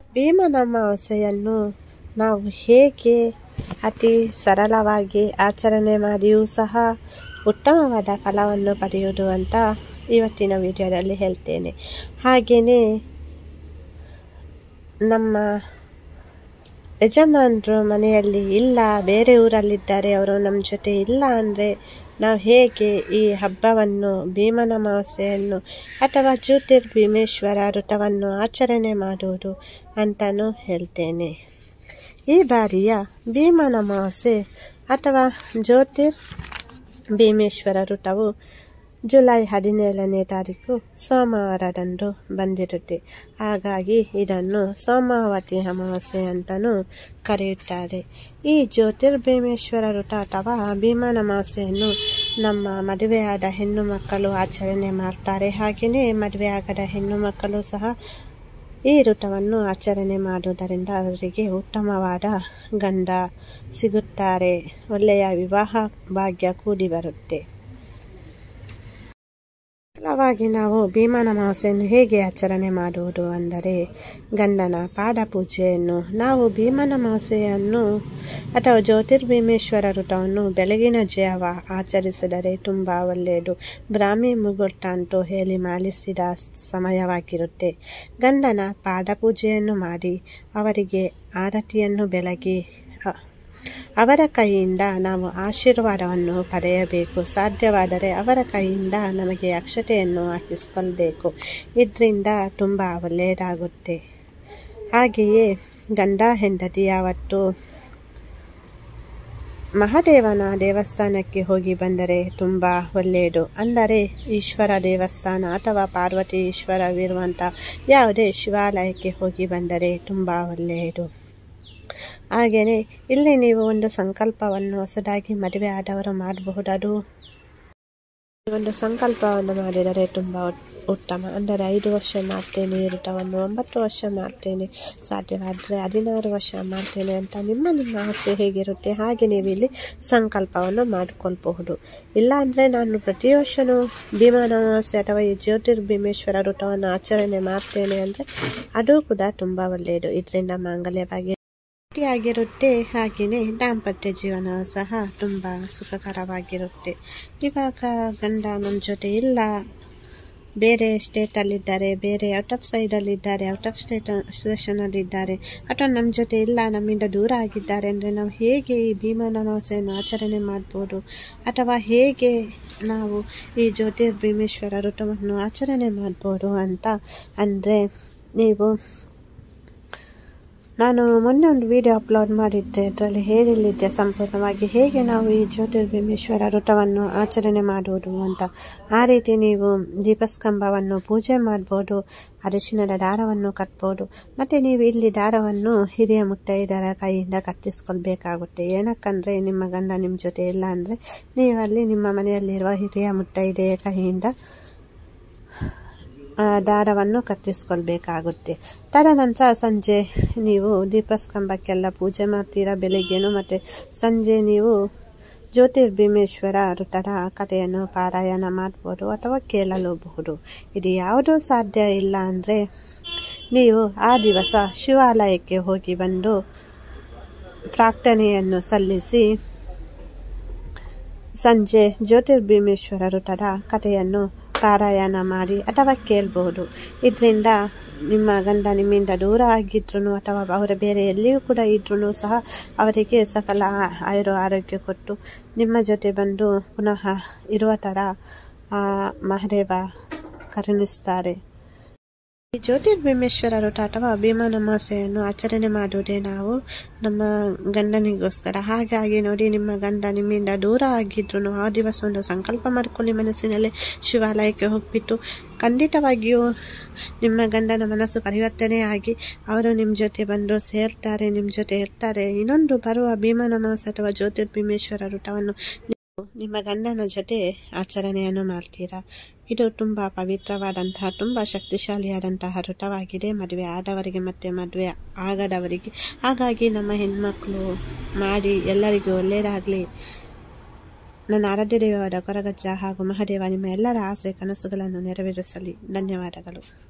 ಭೀಮನ ಅಮಾವಾಸ್ಯೆಯನ್ನು ನಾವು ಹೇಗೆ ಅತಿ ಸರಳವಾಗಿ ಆಚರಣೆ ಮಾಡಿಯೂ ಸಹ ಉತ್ತಮವಾದ ಫಲವನ್ನು ಪಡೆಯುವುದು ಅಂತ ಇವತ್ತಿನ ವಿಡಿಯೋದಲ್ಲಿ ಹೇಳ್ತೇನೆ ಹಾಗೆಯೇ ನಮ್ಮ ಯಜಮಾನರು ಮನೆಯಲ್ಲಿ ಇಲ್ಲ ಬೇರೆ ಊರಲ್ಲಿದ್ದಾರೆ ಅವರು ನಮ್ಮ ಜೊತೆ ಇಲ್ಲ ಅಂದರೆ ನಾವು ಹೇಗೆ ಈ ಹಬ್ಬವನ್ನು ಭೀಮನ ಅಮಾವಾಸ್ಯೆಯನ್ನು ಅಥವಾ ಜ್ಯೋತಿರ್ಭೀಮೇಶ್ವರ ವ್ರತವನ್ನು ಆಚರಣೆ ಮಾಡುವುದು ಅಂತಲೂ ಹೇಳ್ತೇನೆ ಈ ಬಾರಿಯ ಭೀಮನ ಅಮಾವಾಸ್ಯೆ ಅಥವಾ ಜ್ಯೋತಿರ್ ಭೀಮೇಶ್ವರ ವ್ರತವು ಜುಲೈ ಹದಿನೇಳನೇ ತಾರೀಕು ಸೋಮವಾರದಂದು ಬಂದಿರುತ್ತೆ ಹಾಗಾಗಿ ಇದನ್ನು ಸೋಮಾವತಿ ಅಮಾವಾಸ್ಯೆ ಅಂತಲೂ ಕರೆಯುತ್ತಾರೆ ಈ ಜ್ಯೋತಿರ್ಭೀಮೇಶ್ವರ ವ್ರತ ಅಥವಾ ಭೀಮನ ಅಮಾವಾಸ್ಯೆಯನ್ನು ನಮ್ಮ ಮದುವೆಯಾದ ಹೆಣ್ಣು ಮಕ್ಕಳು ಆಚರಣೆ ಮಾಡ್ತಾರೆ ಹಾಗೆಯೇ ಮದುವೆಯಾಗದ ಹೆಣ್ಣು ಮಕ್ಕಳು ಸಹ ಈ ಋತವನ್ನು ಆಚರಣೆ ಮಾಡುವುದರಿಂದ ಅವರಿಗೆ ಉತ್ತಮವಾದ ಗಂಧ ಸಿಗುತ್ತಾರೆ ಒಳ್ಳೆಯ ವಿವಾಹ ಭಾಗ್ಯ ಕೂಡಿ ಬರುತ್ತೆ ಸರಳವಾಗಿ ನಾವು ಭೀಮನ ಅಮಾವಾಸ್ಯೆಯನ್ನು ಹೇಗೆ ಆಚರಣೆ ಮಾಡುವುದು ಅಂದರೆ ಗಂಡನ ಪಾದ ಪೂಜೆಯನ್ನು ನಾವು ಭೀಮನ ಅಮಾವಾಸ್ಯೆಯನ್ನು ಅಥವಾ ಜ್ಯೋತಿರ್ಭೀಮೇಶ್ವರ ವ್ರತವನ್ನು ಬೆಳಗಿನ ಜಾವ ಆಚರಿಸಿದರೆ ತುಂಬ ಒಳ್ಳೆಯದು ಬ್ರಾಹ್ಮಿ ಮುಹೂರ್ತ ಅಂತೂ ಹೇಳಿ ಮಾಲಿಸಿದ ಸಮಯವಾಗಿರುತ್ತೆ ಗಂಡನ ಪಾದ ಪೂಜೆಯನ್ನು ಮಾಡಿ ಅವರಿಗೆ ಆರತಿಯನ್ನು ಬೆಳಗಿ ಅವರ ಕೈಯಿಂದ ನಾವು ಆಶೀರ್ವಾದವನ್ನು ಪಡೆಯಬೇಕು ಸಾಧ್ಯವಾದರೆ ಅವರ ಕೈಯಿಂದ ನಮಗೆ ಅಕ್ಷತೆಯನ್ನು ಹಾಕಿಸ್ಕೊಳ್ಬೇಕು ಇದರಿಂದ ತುಂಬ ಒಳ್ಳೆಯದಾಗುತ್ತೆ ಹಾಗೆಯೇ ಗಂಡ ಹೆಂಡತಿ ಯಾವತ್ತು ಮಹಾದೇವನ ದೇವಸ್ಥಾನಕ್ಕೆ ಹೋಗಿ ಬಂದರೆ ತುಂಬ ಒಳ್ಳೆಯದು ಅಂದರೆ ಈಶ್ವರ ದೇವಸ್ಥಾನ ಅಥವಾ ಪಾರ್ವತಿ ಈಶ್ವರವಿರುವಂಥ ಯಾವುದೇ ಶಿವಾಲಯಕ್ಕೆ ಹೋಗಿ ಬಂದರೆ ತುಂಬ ಒಳ್ಳೆಯದು ಹಾಗೆಯೇ ಇಲ್ಲಿ ನೀವು ಒಂದು ಸಂಕಲ್ಪವನ್ನು ಹೊಸದಾಗಿ ಮದುವೆ ಆದವರು ಮಾಡಬಹುದದು ಒಂದು ಸಂಕಲ್ಪವನ್ನು ಮಾಡಿದರೆ ತುಂಬ ಉತ್ತಮ ಅಂದರೆ ಐದು ವರ್ಷ ಮಾಡ್ತೇನೆ ಈ ವ್ರತವನ್ನು ಒಂಬತ್ತು ವರ್ಷ ಮಾಡ್ತೇನೆ ಸಾಧ್ಯವಾದರೆ ಹದಿನಾರು ವರ್ಷ ಮಾಡ್ತೇನೆ ಅಂತ ನಿಮ್ಮ ನಿಮ್ಮ ಆಸೆ ಹೇಗಿರುತ್ತೆ ಹಾಗೆ ನೀವು ಇಲ್ಲಿ ಸಂಕಲ್ಪವನ್ನು ಮಾಡಿಕೊಳ್ಬಹುದು ಇಲ್ಲಾಂದರೆ ನಾನು ಪ್ರತಿ ವರ್ಷವೂ ಭೀಮನ ಅಮಾವಾಸ್ಯೆ ಅಥವಾ ಈ ಜ್ಯೋತಿರ್ಭೀಮೇಶ್ವರ ವ್ರತವನ್ನು ಆಚರಣೆ ಮಾಡ್ತೇನೆ ಅಂದರೆ ಅದು ಕೂಡ ತುಂಬ ಒಳ್ಳೆಯದು ಇದರಿಂದ ಮಾಂಗಲ್ಯವಾಗಿ ಆಗಿರುತ್ತೆ ಹಾಗೆಯೇ ದಾಂಪತ್ಯ ಜೀವನ ಸಹ ತುಂಬ ಸುಖಕರವಾಗಿರುತ್ತೆ ಇವಾಗ ಗಂಡ ನಮ್ಮ ಜೊತೆ ಇಲ್ಲ ಬೇರೆ ಸ್ಟೇಟಲ್ಲಿದ್ದಾರೆ ಬೇರೆ ಔಟ್ ಆಫ್ ಸೈಡಲ್ಲಿದ್ದಾರೆ ಔಟ್ ಆಫ್ ಸ್ಟೇಟ್ ಸ್ಟೇಷನಲ್ಲಿದ್ದಾರೆ ಅಥವಾ ನಮ್ಮ ಜೊತೆ ಇಲ್ಲ ನಮ್ಮಿಂದ ದೂರ ಆಗಿದ್ದಾರೆ ಅಂದರೆ ನಾವು ಹೇಗೆ ಈ ಭೀಮನ ಅಮಾವಾಸ್ಯೆಯನ್ನು ಆಚರಣೆ ಮಾಡ್ಬೋದು ಅಥವಾ ಹೇಗೆ ನಾವು ಈ ಜ್ಯೋತಿರ್ಭೀಮೇಶ್ವರ ವ್ರತವನ್ನು ಆಚರಣೆ ಮಾಡ್ಬೋದು ಅಂತ ಅಂದರೆ ನೀವು ನಾನು ಮೊನ್ನೆ ಒಂದು ವಿಡಿಯೋ ಅಪ್ಲೋಡ್ ಮಾಡಿದ್ದೆ ಅದರಲ್ಲಿ ಹೇಳಿದ್ದೆ ಸಂಪೂರ್ಣವಾಗಿ ಹೇಗೆ ನಾವು ಈ ಜ್ಯೋತಿರ್ಭೀಮೇಶ್ವರ ವ್ರತವನ್ನು ಆಚರಣೆ ಮಾಡುವುದು ಅಂತ ಆ ರೀತಿ ನೀವು ದೀಪಸ್ಕಂಭವನ್ನು ಪೂಜೆ ಮಾಡ್ಬೋದು ಅರಿಶಿಣದ ದಾರವನ್ನು ಕಟ್ಬೋದು ಮತ್ತು ನೀವು ಇಲ್ಲಿ ದಾರವನ್ನು ಹಿರಿಯ ಮುತ್ತೈದರ ಕೈಯಿಂದ ಕಟ್ಟಿಸ್ಕೊಳ್ಬೇಕಾಗುತ್ತೆ ಏನಕ್ಕಂದರೆ ನಿಮ್ಮ ಗಂಡ ನಿಮ್ಮ ಜೊತೆ ಇಲ್ಲ ಅಂದರೆ ನೀವಲ್ಲಿ ನಿಮ್ಮ ಮನೆಯಲ್ಲಿರುವ ಹಿರಿಯ ಮುತ್ತೈದೆಯ ಕೈಯಿಂದ ದಾರವನ್ನು ಕತ್ತಿಸ್ಕೊಳ್ಬೇಕಾಗುತ್ತೆ ತದನಂತರ ಸಂಜೆ ನೀವು ದೀಪಸ್ಕಂಭಕ್ಕೆಲ್ಲ ಪೂಜೆ ಮಾಡ್ತೀರಾ ಬೆಳಿಗ್ಗೆನೂ ಮತ್ತು ಸಂಜೆ ನೀವು ಜ್ಯೋತಿರ್ಭೀಮೇಶ್ವರ ವ್ರತದ ಕಥೆಯನ್ನು ಪಾರಾಯಣ ಮಾಡ್ಬೋದು ಅಥವಾ ಕೇಳಲೂಬಹುದು ಇದು ಯಾವುದೂ ಸಾಧ್ಯ ಇಲ್ಲ ಅಂದರೆ ನೀವು ಆ ದಿವಸ ಶಿವಾಲಯಕ್ಕೆ ಹೋಗಿ ಬಂದು ಪ್ರಾರ್ಥನೆಯನ್ನು ಸಲ್ಲಿಸಿ ಸಂಜೆ ಜ್ಯೋತಿರ್ಭೀಮೇಶ್ವರ ವ್ರತದ ಕಥೆಯನ್ನು ಪಾರಾಯಣ ಮಾಡಿ ಅಥವಾ ಕೇಳಬಹುದು ಇದರಿಂದ ನಿಮ್ಮ ಗಂಡ ನಿಮ್ಮಿಂದ ದೂರ ಆಗಿದ್ರು ಅಥವಾ ಅವರ ಬೇರೆ ಎಲ್ಲಿಯೂ ಕೂಡ ಇದ್ರೂ ಸಹ ಅವರಿಗೆ ಸಕಲ ಆಯುರು ಆರೋಗ್ಯ ಕೊಟ್ಟು ನಿಮ್ಮ ಜೊತೆ ಬಂದು ಪುನಃ ಇರುವ ಥರ ಮಹಾದೇವ ಕರುಣಿಸ್ತಾರೆ ಈ ಜ್ಯೋತಿರ್ಭೀಮೇಶ್ವರ ವ್ರತ ಅಥವಾ ಭೀಮನ ಅಮಾವಾಸ್ಯೆಯನ್ನು ಆಚರಣೆ ಮಾಡುವುದೇ ನಾವು ನಮ್ಮ ಗಂಡನಿಗೋಸ್ಕರ ಹಾಗಾಗಿ ನೋಡಿ ನಿಮ್ಮ ಗಂಡ ನಿಮ್ಮಿಂದ ದೂರ ಆಗಿದ್ರು ಆ ದಿವಸ ಒಂದು ಸಂಕಲ್ಪ ಮಾಡಿಕೊಳ್ಳಿ ಮನಸ್ಸಿನಲ್ಲಿ ಶಿವಾಲಯಕ್ಕೆ ಹೋಗ್ಬಿಟ್ಟು ಖಂಡಿತವಾಗಿಯೂ ನಿಮ್ಮ ಗಂಡನ ಮನಸ್ಸು ಪರಿವರ್ತನೆ ಆಗಿ ಅವರು ನಿಮ್ಮ ಜೊತೆ ಬಂದು ಸೇರ್ತಾರೆ ನಿಮ್ಮ ಜೊತೆ ಇರ್ತಾರೆ ಇನ್ನೊಂದು ಬರುವ ಭೀಮನ ಅಮಾವಾಸ್ಯೆ ಅಥವಾ ಜ್ಯೋತಿರ್ಭೀಮೇಶ್ವರ ವ್ರತವನ್ನು ನಿಮ್ಮ ಗಂಡನ ಜೊತೆ ಆಚರಣೆಯನ್ನು ಮಾಡ್ತೀರಾ ಇದು ತುಂಬ ಪವಿತ್ರವಾದಂತಹ ತುಂಬ ಶಕ್ತಿಶಾಲಿಯಾದಂತಹ ವ್ರತವಾಗಿದೆ ಮದುವೆ ಆದವರಿಗೆ ಮತ್ತು ಮದುವೆ ಆಗದವರಿಗೆ ಹಾಗಾಗಿ ನಮ್ಮ ಹೆಣ್ಮಕ್ಳು ಮಾಡಿ ಎಲ್ಲರಿಗೂ ಒಳ್ಳೆಯದಾಗಲಿ ನನ್ನ ಆರಾಧ್ಯ ದೇವವಾದ ಕೊರಗಜ್ಜ ಹಾಗೂ ಮಹಾದೇವ ನಿಮ್ಮ ಎಲ್ಲರ ಆಸೆ ಕನಸುಗಳನ್ನು ನೆರವೇರಿಸಲಿ ಧನ್ಯವಾದಗಳು